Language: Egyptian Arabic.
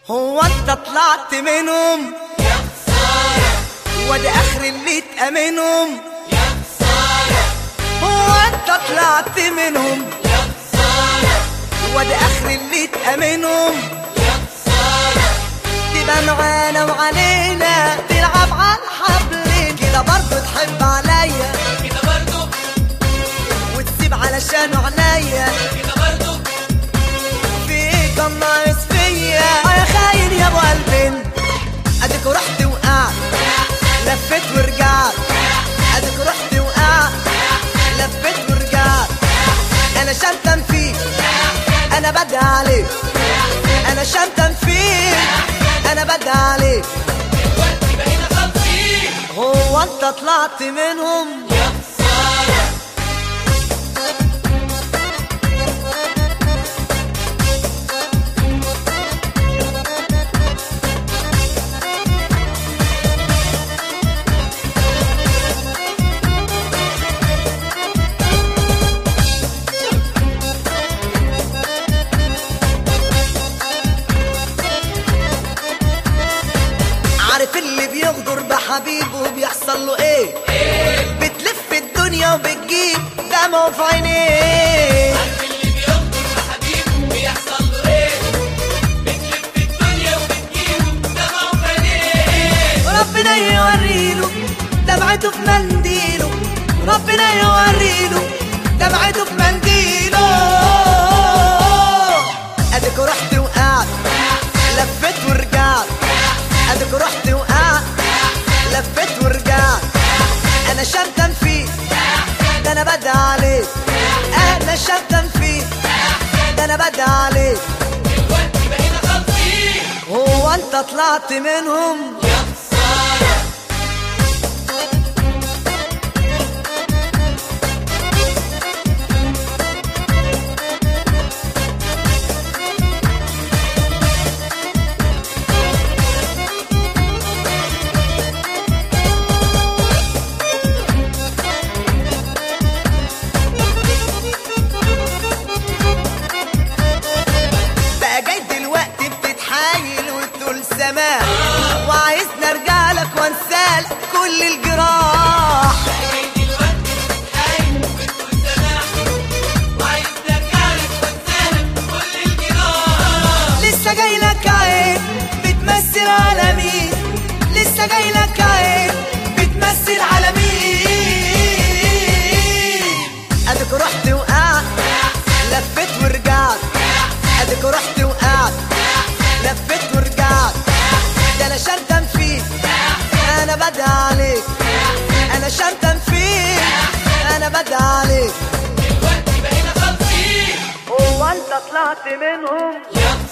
هو انت طلعت منهم يا خسارة وده اخر اللي تأمنهم يا خسارة هو انت طلعت منهم يا خسارة وده اخر اللي تأمنهم يا خسارة تبقى معانا وعلينا تلعب على الحبلين كده برضه تحب عليا كده برضو وتسيب علشانه عينيا كده برضو في ايه كان ناقص فيا يا خاين يا ابو قلبين اديك رحت وقعت لفيت ورجعت اديك رحت وقعت لفيت ورجعت انا شمتم فيك انا بدعي عليك انا شمتم فيك انا بدعي عليك دلوقتي بقينا خالصين هو انت طلعت منهم يا خسارة عارف اللي بيغدر بحبيبه بيحصل له ايه بتلف الدنيا وبتجيب دمعه في عينيه عارف اللي بيغدر بحبيبه بيحصل له ايه بتلف الدنيا وبتجيبه دمعه في عينيه ربنا يوريله دمعته في منديله ربنا يوريله دمعته في منديله اديك رحت وقعت لفيت ورجعت اديك رحت وقعت لفيت ورجعت انا شمتم فيك ده انا بدعي عليك انا شمتم فيك ده انا بدعي عليك دلوقتي بقينا خالصين هو انت طلعت منهم يا خسارة بقى جاي دلوقتي بتتحايل وتقول سماح وعايزني ارجع لك وانسالك كل الجراح جاي دلوقتي بتتحايل وبتقول سماح وعايز ارجعلك وانسالك كل الجراح لسه جاي لك عين بتمثل على مين لسه جاي لك عين بتمثل على مين اديك رحت وقعت لفيت ورجعت اديك رحت وقعت لفيت ورجعت ده انا شمتم فيك انا بدعي عليك انا شمتم فيك انا بدعي عليك دلوقتي بقينا خالصين هو انت طلعت منهم يا